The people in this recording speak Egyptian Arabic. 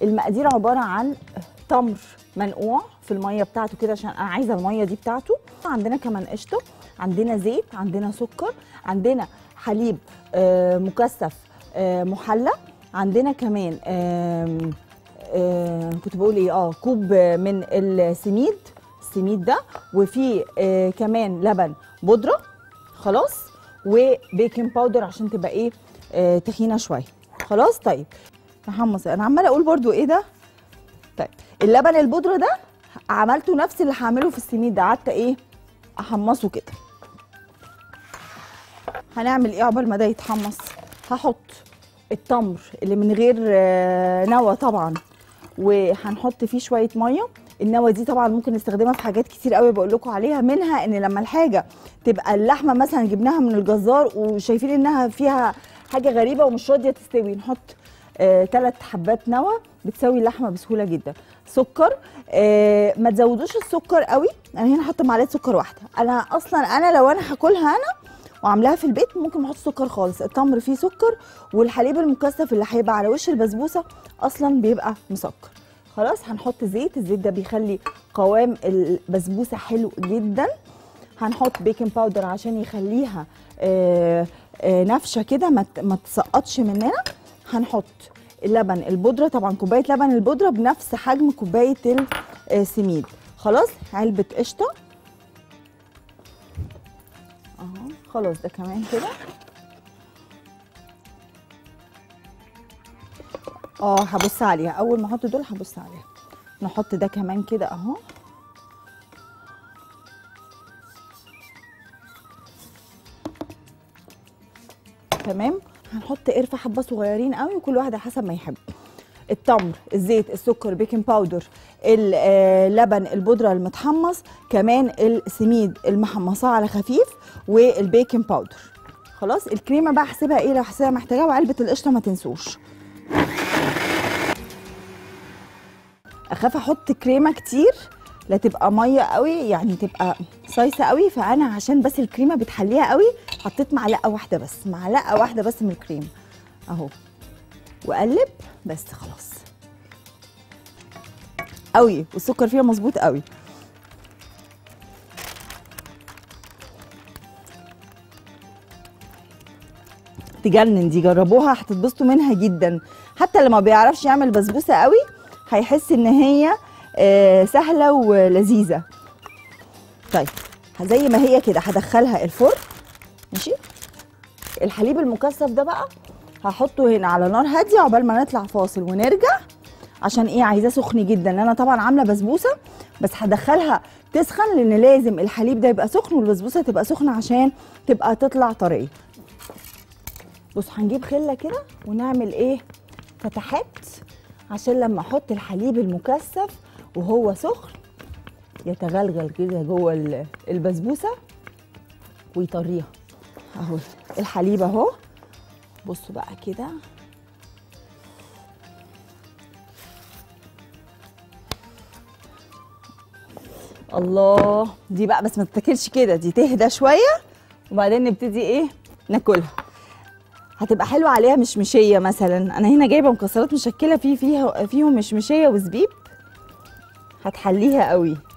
المقادير عباره عن تمر منقوع في الميه بتاعته كده عشان انا عايزه الميه دي بتاعته عندنا كمان قشطه عندنا زيت عندنا سكر عندنا حليب آه، مكثف آه، محلى عندنا كمان آم، آه، كنت بقول ايه اه كوب من السميد السميد ده وفي آه، كمان لبن بودره خلاص وبيكنج باودر عشان تبقى ايه آه، تخينه شويه خلاص طيب نحمص انا عماله اقول برضو ايه ده طيب اللبن البودره ده عملته نفس اللي هعمله في السميد ده قعدت ايه احمصه كده هنعمل ايه عقبال ما ده يتحمص هحط التمر اللي من غير آه، نوى طبعا وهنحط فيه شويه ميه النوى دي طبعا ممكن نستخدمها في حاجات كتير قوي بقول لكم عليها منها ان لما الحاجه تبقى اللحمه مثلا جبناها من الجزار وشايفين انها فيها حاجه غريبه ومش راضيه تستوي نحط ثلاث حبات نوى بتسوي اللحمه بسهوله جدا سكر آه ما تزودوش السكر قوي انا هنا حاطه معلقه سكر واحده انا اصلا انا لو انا هاكلها انا وعاملاها في البيت ممكن ما احطش سكر خالص التمر فيه سكر والحليب المكثف اللي هيبقى على وش البسبوسه اصلا بيبقى مسكر خلاص هنحط زيت الزيت ده بيخلي قوام البسبوسه حلو جدا هنحط بيكنج باودر عشان يخليها آه، آه، نافشه كده ما ت- ما تسقطش مننا هنحط اللبن البودره طبعا كوبايه لبن البودره بنفس حجم كوبايه السميد خلاص علبه قشطه اهو خلاص ده كمان كده اه هبص عليها اول ما احط دول هبص عليها نحط ده كمان كده اهو تمام هنحط قرفه حبه صغيرين قوي وكل واحده حسب ما يحب التمر الزيت السكر بيكنج باودر اللبن البودره المتحمص كمان السميد المحمصاه على خفيف والبيكنج باودر خلاص الكريمه بقى احسبها ايه لو حسبها محتاجاها وعلبه القشطه ما تنسوش اخاف احط كريمه كتير لا تبقى ميه قوي يعني تبقى صيصه قوي فانا عشان بس الكريمه بتحليها قوي حطيت معلقه واحده بس معلقه واحده بس من الكريم اهو واقلب بس خلاص قوي والسكر فيها مظبوط قوي تجنن دي جربوها هتتبسطوا منها جدا حتى اللي ما بيعرفش يعمل بسبوسه قوي هيحس ان هي آه، سهله ولذيذه طيب زي ما هي كده هدخلها الفرن ماشي الحليب المكثف ده بقى هحطه هنا على نار هاديه عقبال ما نطلع فاصل ونرجع عشان ايه عايزاه سخن جدا لان انا طبعا عامله بسبوسه بس هدخلها تسخن لان لازم الحليب ده يبقى سخن والبسبوسه تبقى سخنه عشان تبقى تطلع طريه بص هنجيب خله كده ونعمل ايه فتحات عشان لما احط الحليب المكثف وهو سخن يتغلغل كده جوه ال- البسبوسه ويطريها اهو الحليب اهو بصوا بقى كده الله دي بقى بس ما تتاكلش كده دي تهدى شويه وبعدين نبتدي ايه ناكلها هتبقى حلوه عليها مشمشيه مثلا انا هنا جايبه مكسرات مشكله في فيها فيهم مشمشيه وزبيب هتحليها قوي